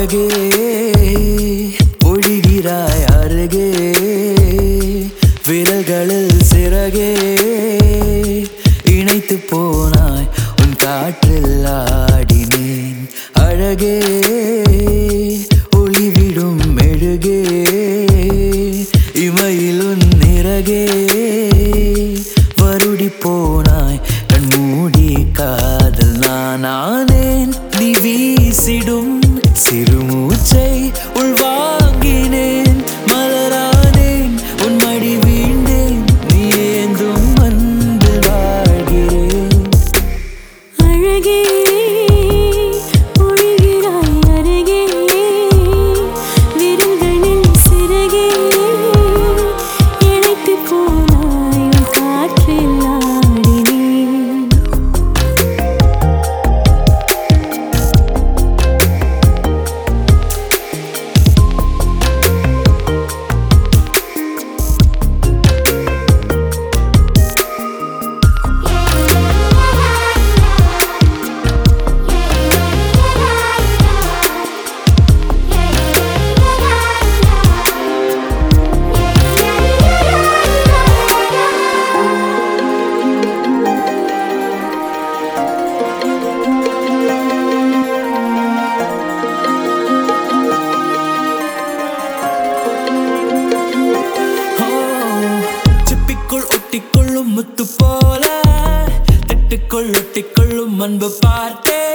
அழகே ஒழிகிறாய் அருகே விரல்களில் சிறகே இணைத்து போனாய் உன் காற்றில் ஆடினேன் அழகே ஒளிவிடும் மெழுகே இமையில் உன் நிறகே வருடி போனாய் கண் மூடி காதல் நானானேன் நீ வீசிடும் சிறுமூச்சை உள்வாங்கினேன் மலரானேன் உன் மடி வீண்டேன் நீ ஏந்தும் அன்பு வாழ்கிறேன் அழகே ஒழிகிறாய் அருகே விரல்களில் சிறகே இணைத்து போனாய் உன் காற்றில் ஆடினேன் ஓ, சிப்பிக்குள் ஒட்டிக்கொள்ளும் முத்து போல திட்டுக்குள் ஒட்டிக்கொள்ளும் அன்பு பார்த்தே